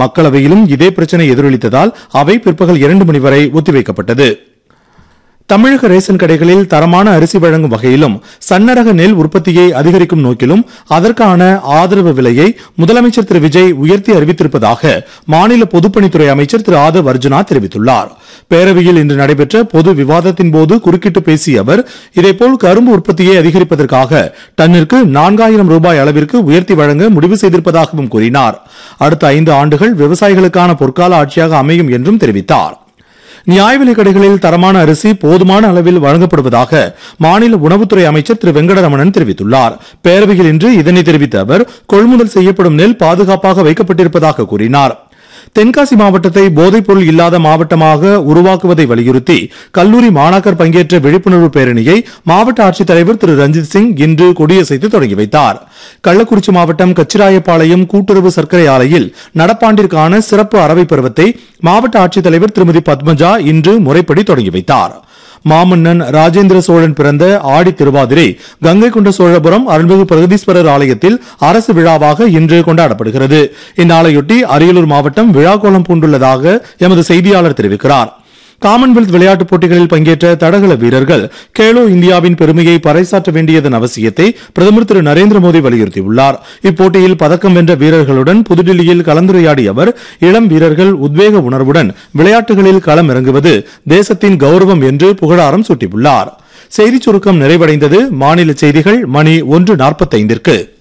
மக்களவையிலும் இதே பிரச்சனை எதிரொலித்ததால் அவை பிற்பகல் இரண்டு மணி வரை ஒத்திவைக்கப்பட்டது தமிழக ரேஷன் கடைகளில் தரமான அரிசி வழங்கும் வகையிலும் சன்னரக நெல் உற்பத்தியை அதிகரிக்கும் நோக்கிலும் அதற்கான ஆதரவு விலையை முதலமைச்சர் திரு விஜய் உயர்த்தி அறிவித்திருப்பதாக மாநில பொதுப்பணித்துறை அமைச்சர் திரு ஆதவ் அர்ஜுனா தெரிவித்துள்ளார் பேரவையில் இன்று நடைபெற்ற பொது விவாதத்தின் போது குறுக்கிட்டு பேசிய அவர் இதேபோல் கரும்பு உற்பத்தியை அதிகரிப்பதற்காக டன்னிற்கு நான்காயிரம் ரூபாய் அளவிற்கு உயர்த்தி வழங்க முடிவு செய்திருப்பதாகவும் கூறினார் அடுத்த ஐந்து ஆண்டுகள் விவசாயிகளுக்கான பொற்கால ஆட்சியாக அமையும் என்றும் தெரிவித்தார் நியாய விலைக் கடைகளில் தரமான அரிசி போதுமான அளவில் வழங்கப்படுவதாக மாநில உணவுத்துறை அமைச்சர் திரு வெங்கடரமணன் தெரிவித்துள்ளார் பேரவையில் இன்று இதனை தெரிவித்த அவர் கொள்முதல் செய்யப்படும் நெல் பாதுகாப்பாக வைக்கப்பட்டிருப்பதாக கூறினார் தென்காசி மாவட்டத்தை போதைப்பொருள் இல்லாத மாவட்டமாக உருவாக்குவதை வலியுறுத்தி கல்லூரி மாணாக்கர் பங்கேற்ற விழிப்புணர்வு பேரணியை மாவட்ட ஆட்சித்தலைவர் திரு ரஞ்சித் சிங் இன்று கொடியசைத்து தொடங்கி வைத்தார் கள்ளக்குறிச்சி மாவட்டம் கச்சிராயப்பாளையம் கூட்டுறவு சர்க்கரை ஆலையில் நடப்பாண்டிற்கான சிறப்பு அறவை பருவத்தை மாவட்ட ஆட்சித்தலைவர் திருமதி பத்மஜா இன்று முறைப்படி தொடங்கி வைத்தார் மாமன்னன் ராஜேந்திர சோழன் பிறந்த ஆடி திருவாதிரை கங்கை கொண்ட சோழபுரம் அருள்மிகு பிரகதீஸ்வரர் ஆலயத்தில் அரசு விழாவாக இன்று கொண்டாடப்படுகிறது இந்நாளையொட்டி அரியலூர் மாவட்டம் விழாக்கோலம் பூண்டுள்ளதாக எமது செய்தியாளர் தெரிவிக்கிறார் காமன்வெல்த் விளையாட்டுப் போட்டிகளில் பங்கேற்ற தடகள வீரர்கள் கேலோ இந்தியாவின் பெருமையை பறைசாற்ற வேண்டியதன் அவசியத்தை பிரதமர் திரு நரேந்திர மோடி வலியுறுத்தியுள்ளார் இப்போட்டியில் பதக்கம் வென்ற வீரர்களுடன் புதுடில்லியில் கலந்துரையாடிய அவர் இளம் வீரர்கள் உத்வேக உணர்வுடன் விளையாட்டுகளில் களம் இறங்குவது தேசத்தின் கௌரவம் என்று புகழாரம் சூட்டியுள்ளார் செய்திச் சுருக்கம் நிறைவடைந்தது மாநில செய்திகள் மணி ஒன்று நாற்பத்தைந்திற்கு